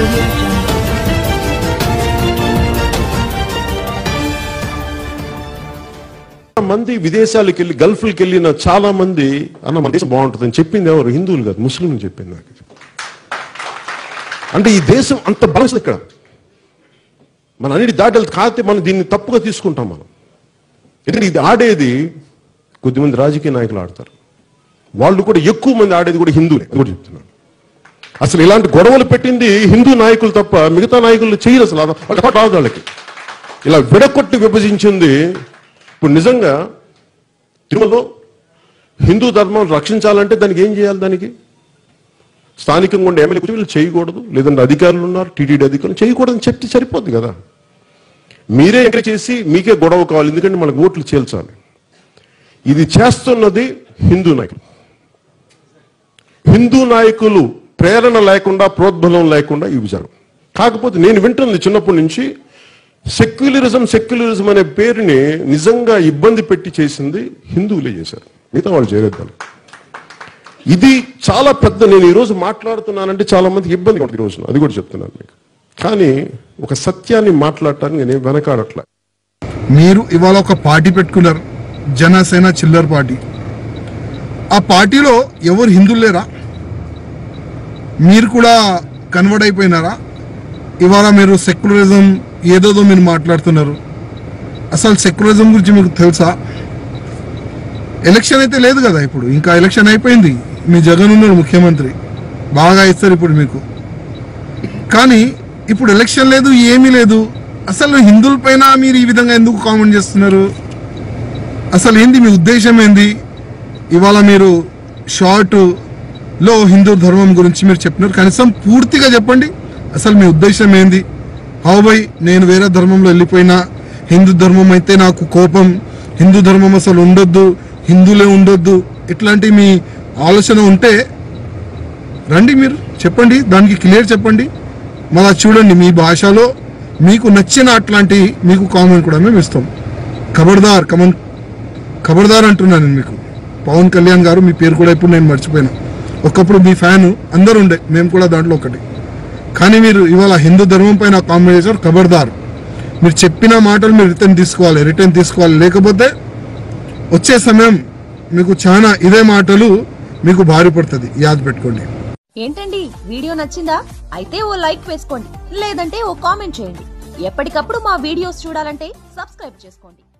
audio jungle. మంది విదేశాలకు వెళ్ళి గల్ఫ్కి వెళ్ళిన చాలా మంది అన్న మన దేశం బాగుంటుందని చెప్పింది ఎవరు హిందువులు కాదు ముస్లింలు చెప్పింది నాకు అంటే ఈ దేశం అంత బలసం ఇక్కడ మన అన్నిటి దాటలు కాకపోతే మనం దీన్ని తప్పుగా తీసుకుంటాం మనం ఎందుకంటే ఇది ఆడేది కొద్దిమంది రాజకీయ నాయకులు ఆడతారు వాళ్ళు కూడా ఎక్కువ మంది ఆడేది కూడా హిందువులే అది కూడా చెప్తున్నాను అసలు ఇలాంటి గొడవలు పెట్టింది హిందూ నాయకులు తప్ప మిగతా నాయకులు చేయరు అసలు అది- వాళ్ళకి రాదు వాళ్ళకి ఇలా విడకొట్టి విభజించింది ఇప్పుడు నిజంగా తిరుమలలో హిందూ ధర్మం రక్షించాలంటే దానికి ఏం చేయాలి దానికి స్థానికంగా ఉండే ఎమ్మెల్యే వీళ్ళు చేయకూడదు లేదంటే అధికారులు ఉన్నారు టీటీడీ అధికారులు చేయకూడదని చెప్తే సరిపోద్ది కదా మీరే ఎంకరేజ్ చేసి మీకే గొడవ కావాలి ఎందుకంటే మనకు ఓట్లు చేల్చాలి ఇది చేస్తున్నది హిందూ నాయకులు హిందూ నాయకులు ప్రేరణ లేకుండా ప్రోద్బలం లేకుండా ఇవి జరగవు కాకపోతే నేను వింటుంది చిన్నప్పటి నుంచి సెక్యులరిజం సెక్యులరిజం అనే పేరుని నిజంగా ఇబ్బంది పెట్టి చేసింది హిందువులే చేశారు మిగతా వాళ్ళు చేయలేదు దాన్ని. ఇది చాలా పెద్ద నేను ఈరోజు మాట్లాడుతున్నానంటే చాలా మందికి ఇబ్బంది ఉంటుంది ఈరోజు అది కూడా చెప్తున్నాను మీకు కానీ ఒక సత్యాన్ని మాట్లాడటానికి నేను వెనకాడట్లే మీరు ఇవాళ ఒక పార్టీ పెట్టుకున్నారు జనసేన చిల్లర్ పార్టీ ఆ పార్టీలో ఎవరు హిందువులు లేరా మీరు కూడా కన్వర్ట్ అయిపోయినారా ఇవాళ మీరు సెక్యులరిజం ఏదోదో మీరు మాట్లాడుతున్నారు అసలు సెక్యులరిజం గురించి మీకు తెలుసా ఎలక్షన్ అయితే లేదు కదా ఇప్పుడు ఇంకా ఎలక్షన్ అయిపోయింది మీ జగన్ ఉన్నారు ముఖ్యమంత్రి బాగా ఇస్తారు ఇప్పుడు మీకు కానీ ఇప్పుడు ఎలక్షన్ లేదు ఏమీ లేదు అసలు హిందువుల పైన మీరు ఈ విధంగా ఎందుకు కామెంట్ చేస్తున్నారు అసలు ఏంది మీ ఉద్దేశం ఏంది ఇవాళ మీరు షార్ట్ లో హిందూ ధర్మం గురించి మీరు చెప్పినారు కనీసం పూర్తిగా చెప్పండి అసలు మీ ఉద్దేశం ఏంది హౌ బై నేను వేరే ధర్మంలో వెళ్ళిపోయినా హిందూ ధర్మం అయితే నాకు కోపం హిందూ ధర్మం అసలు ఉండొద్దు హిందువులే ఉండొద్దు ఇట్లాంటి మీ ఆలోచన ఉంటే రండి మీరు చెప్పండి దానికి క్లియర్ చెప్పండి మళ్ళా చూడండి మీ భాషలో మీకు నచ్చిన అట్లాంటి మీకు కామెంట్ కూడా మేము ఇస్తాం ఖబర్దార్ కమన్ ఖబర్దార్ అంటున్నాను నేను మీకు పవన్ కళ్యాణ్ గారు మీ పేరు కూడా ఇప్పుడు నేను మర్చిపోయినా ఒకప్పుడు మీ ఫ్యాన్ అందరు ఉండే మేము కూడా దాంట్లో ఒకటి కానీ మీరు ఇవాళ హిందూ ధర్మం పైన కామెంట్ చేశారు ఖబర్దార్ మీరు చెప్పిన మాటలు మీరు రిటర్న్ తీసుకోవాలి రిటర్న్ తీసుకోవాలి లేకపోతే వచ్చే సమయం మీకు చాలా ఇదే మాటలు మీకు భారీ పడుతుంది యాద్ పెట్టుకోండి ఏంటండి వీడియో నచ్చిందా అయితే ఓ లైక్ వేసుకోండి లేదంటే ఓ కామెంట్ చేయండి ఎప్పటికప్పుడు మా వీడియోస్ చూడాలంటే సబ్స్క్రైబ్ చేసుకోండి